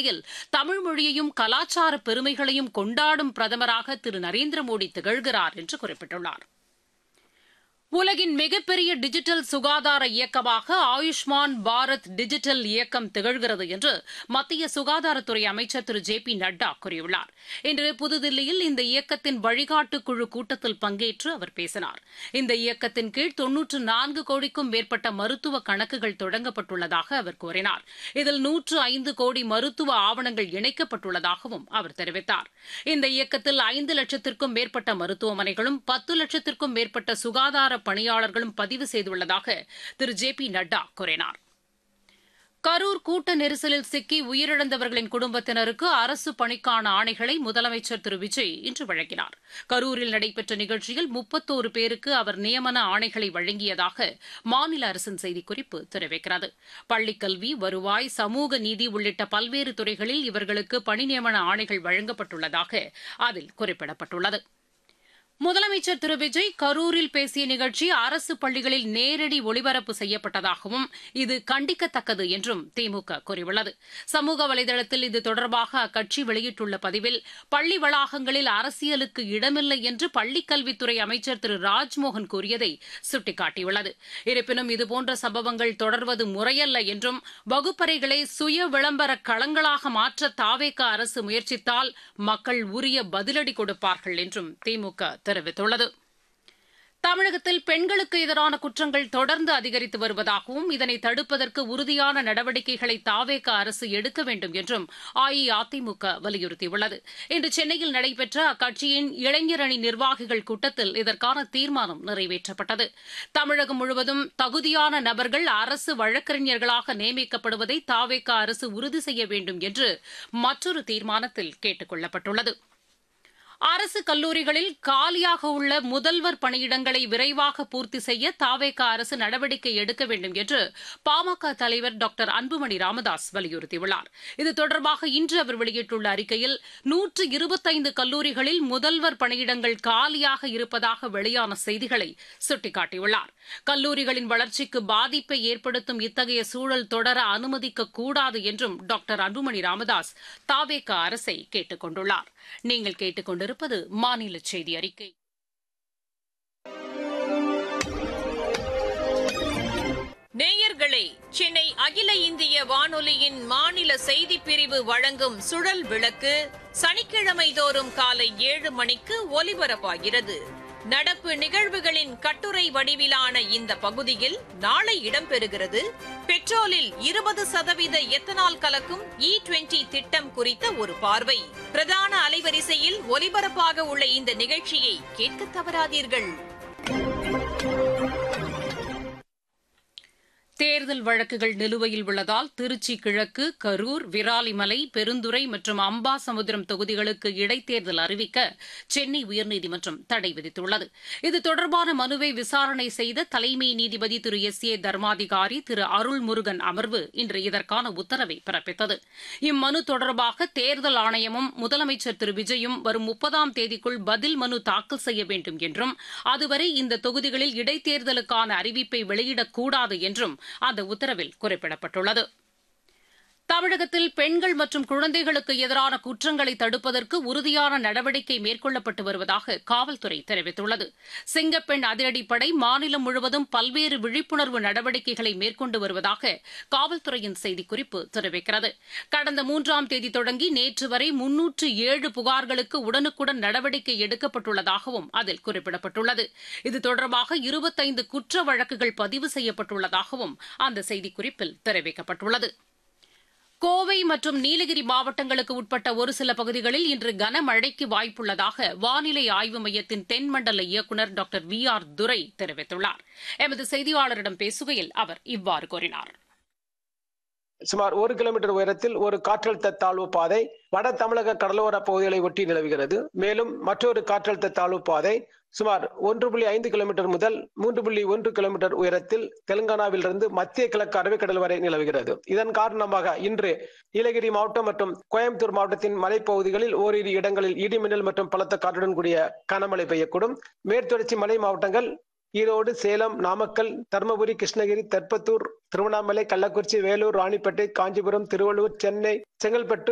நிலையில் தமிழ் மொழியையும் கலாச்சார பெருமைகளையும் கொண்டாடும் பிரதமராக திரு நரேந்திர மோடி திகழ்கிறார் என்று குறிப்பிட்டுள்ளார் உலகின் மிகப்பெரிய டிஜிட்டல் சுகாதார இயக்கமாக ஆயுஷ்மான் பாரத் டிஜிட்டல் இயக்கம் திகழ்கிறது என்று மத்திய சுகாதாரத்துறை அமைச்சர் திரு ஜே பி நட்டா கூறியுள்ளார் இன்று புதுதில்லியில் இந்த இயக்கத்தின் வழிகாட்டு குழு கூட்டத்தில் பங்கேற்று அவர் பேசினார் இந்த இயக்கத்தின் கீழ் தொன்னூற்று நான்கு கோடிக்கும் மேற்பட்ட மருத்துவ கணக்குகள் தொடங்கப்பட்டுள்ளதாக அவர் கூறினார் இதில் நூற்று ஐந்து கோடி மருத்துவ ஆவணங்கள் இணைக்கப்பட்டுள்ளதாகவும் அவர் தெரிவித்தார் இந்த இயக்கத்தில் ஐந்து லட்சத்திற்கும் மேற்பட்ட மருத்துவமனைகளும் பத்து லட்சத்திற்கும் மேற்பட்ட சுகாதார பணியாளர்களும் பதிவு செய்துள்ளதாக திரு ஜே பி நட்டா கூறினார் கரூர் கூட்ட நெரிசலில் சிக்கி உயிரிழந்தவர்களின் குடும்பத்தினருக்கு அரசு பணிக்கான ஆணைகளை முதலமைச்சர் திரு விஜய் இன்று வழங்கினார் கரூரில் நடைபெற்ற நிகழ்ச்சியில் முப்பத்தோரு பேருக்கு அவர் நியமன ஆணைகளை வழங்கியதாக மாநில அரசின் செய்திக்குறிப்பு தெரிவிக்கிறது பள்ளிக்கல்வி வருவாய் சமூக நீதி உள்ளிட்ட பல்வேறு துறைகளில் இவர்களுக்கு பணி நியமன ஆணைகள் வழங்கப்பட்டுள்ளதாக அதில் குறிப்பிடப்பட்டுள்ளது முதலமைச்சர் திரு விஜய் கரூரில் பேசிய நிகழ்ச்சி அரசு பள்ளிகளில் நேரடி ஒளிபரப்பு செய்யப்பட்டதாகவும் இது கண்டிக்கத்தக்கது என்றும் திமுக கூறியுள்ளது சமூக வலைதளத்தில் இது தொடர்பாக அக்கட்சி வெளியிட்டுள்ள பதிவில் பள்ளி வளாகங்களில் அரசியலுக்கு இடமில்லை என்று பள்ளிக்கல்வித்துறை அமைச்சர் திரு ராஜ்மோகன் கூறியதை சுட்டிக்காட்டியுள்ளது இருப்பினும் இதுபோன்ற சம்பவங்கள் தொடர்வது முறையல்ல என்றும் வகுப்பறைகளை சுய விளம்பர களங்களாக மாற்ற தாவேக அரசு முயற்சித்தால் மக்கள் உரிய பதிலடி கொடுப்பார்கள் என்றும் திமுக தெரிவித்துள்ளது தமிழகத்தில் பெண்களுக்கு எதிரான குற்றங்கள் தொடர்ந்து அதிகரித்து வருவதாகவும் இதனை தடுப்பதற்கு உறுதியான நடவடிக்கைகளை தாவேக அரசு எடுக்க வேண்டும் என்றும் அஇஅதிமுக வலியுறுத்தியுள்ளது இன்று சென்னையில் நடைபெற்ற அக்கட்சியின் இளைஞரணி நிர்வாகிகள் கூட்டத்தில் இதற்கான தீர்மானம் நிறைவேற்றப்பட்டது தமிழகம் முழுவதும் தகுதியான நபர்கள் அரசு வழக்கறிஞர்களாக நியமிக்கப்படுவதை தாவேக அரசு உறுதி செய்ய வேண்டும் என்று மற்றொரு தீர்மானத்தில் கேட்டுக் கொள்ளப்பட்டுள்ளது அரசு கல்லூரிகளில் காலியாக உள்ள முதல்வர் பணியிடங்களை விரைவாக பூர்த்தி செய்ய தாவேக அரசு நடவடிக்கை எடுக்க வேண்டும் என்று பாமக தலைவர் டாக்டர் அன்புமணி ராமதாஸ் வலியுறுத்தியுள்ளார் இது தொடர்பாக இன்று அவர் வெளியிட்டுள்ள அறிக்கையில் நூற்று இருபத்தைந்து கல்லூரிகளில் முதல்வர் பணியிடங்கள் காலியாக இருப்பதாக வெளியான செய்திகளை சுட்டிக்காட்டியுள்ளார் கல்லூரிகளின் வளர்ச்சிக்கு பாதிப்பை ஏற்படுத்தும் இத்தகைய சூழல் தொடர அனுமதிக்கக்கூடாது என்றும் டாக்டர் அன்புமணி ராமதாஸ் தாவேக அரசை கேட்டுக் கொண்டுள்ளார் நீங்கள் கேட்டுக்கொண்டிருப்பது மாநில செய்தி அறிக்கை நேயர்களே சென்னை அகில இந்திய வானொலியின் மாநில செய்திப் பிரிவு வழங்கும் சுழல் விளக்கு சனிக்கிழமை தோறும் காலை ஏழு மணிக்கு ஒலிபரப்பாகிறது நடப்பு நிகழ்வுகளின் கட்டுரை வடிவிலான இந்த பகுதியில் நாளை இடம்பெறுகிறது பெட்ரோலில் இருபது சதவீத எத்தனால் கலக்கும் இ டுவெண்டி திட்டம் குறித்த ஒரு பார்வை பிரதான அலைவரிசையில் ஒலிபரப்பாக உள்ள இந்த நிகழ்ச்சியை கேட்க தவறாதீர்கள் தேர்தல் வழக்குகள் நிலுவையில் உள்ளதால் திருச்சி கிழக்கு கரூர் விராலிமலை பெருந்துறை மற்றும் அம்பாசமுத்திரம் தொகுதிகளுக்கு இடைத்தேர்தல் அறிவிக்க சென்னை உயர்நீதிமன்றம் தடை விதித்துள்ளது இது தொடர்பான மனுவை விசாரணை செய்த தலைமை நீதிபதி திரு எஸ் ஏ தர்மாதிகாரி திரு அருள்முருகன் அமர்வு இன்று இதற்கான உத்தரவை பிறப்பித்தது இம்மனு தொடர்பாக தேர்தல் ஆணையமும் முதலமைச்சர் திரு விஜயும் வரும் முப்பதாம் தேதிக்குள் பதில் மனு தாக்கல் செய்ய வேண்டும் என்றும் அதுவரை இந்த தொகுதிகளில் இடைத்தேர்தலுக்கான அறிவிப்பை வெளியிடக்கூடாது என்றும் அந்த உத்தரவில் குறிப்பிடப்பட்டுள்ளது தமிழகத்தில் பெண்கள் மற்றும் குழந்தைகளுக்கு எதிரான குற்றங்களை தடுப்பதற்கு உறுதியான நடவடிக்கை மேற்கொள்ளப்பட்டு வருவதாக காவல்துறை தெரிவித்துள்ளது சிங்கப்பெண் அதிரடிப்படை மாநிலம் முழுவதும் பல்வேறு விழிப்புணர்வு நடவடிக்கைகளை மேற்கொண்டு வருவதாக காவல்துறையின் செய்திக்குறிப்பு தெரிவிக்கிறது கடந்த மூன்றாம் தேதி தொடங்கி நேற்று வரை முன்னூற்று ஏழு புகார்களுக்கு உடனுக்குடன் நடவடிக்கை எடுக்கப்பட்டுள்ளதாகவும் அதில் குறிப்பிடப்பட்டுள்ளது இது தொடர்பாக இருபத்தைந்து குற்ற வழக்குகள் பதிவு செய்யப்பட்டுள்ளதாகவும் அந்த செய்திக்குறிப்பில் தெரிவிக்கப்பட்டுள்ளது கோவை மற்றும் நீலகிரி மாவட்டங்களுக்கு உட்பட்ட ஒரு சில பகுதிகளில் இன்று கனமழைக்கு வாய்ப்புள்ளதாக வானிலை ஆய்வு மையத்தின் தென்மண்டல இயக்குநர் டாக்டர் வி ஆர் துரை தெரிவித்துள்ளார் எமது செய்தியாளரிடம் பேசுகையில் அவர் இவ்வாறு கூறினார் சுமார் ஒரு கிலோமீட்டர் உயரத்தில் ஒரு காற்றழுத்த தாழ்வு பாதை வட தமிழக கடலோர பகுதிகளை ஒட்டி நிலவுகிறது மேலும் மற்றொரு காற்றழுத்த தாழ்வு பாதை சுமார் ஒன்று புள்ளி ஐந்து கிலோமீட்டர் முதல் மூன்று புள்ளி ஒன்று கிலோமீட்டர் உயரத்தில் தெலுங்கானாவிலிருந்து மத்திய கிழக்கு அரபிக்கடல் வரை நிலவுகிறது இதன் காரணமாக இன்று நீலகிரி மாவட்டம் மற்றும் கோயம்புத்தூர் மாவட்டத்தின் மலைப்பகுதிகளில் ஓரிரு இடங்களில் இடிமின்னல் மற்றும் பலத்த காற்றுடன் கூடிய கனமழை பெய்யக்கூடும் மேற்தொடர்ச்சி மலை மாவட்டங்கள் ஈரோடு சேலம் நாமக்கல் தருமபுரி கிருஷ்ணகிரி தெற்பத்தூர் திருவண்ணாமலை கள்ளக்குறிச்சி வேலூர் ராணிப்பேட்டை காஞ்சிபுரம் திருவள்ளூர் சென்னை செங்கல்பட்டு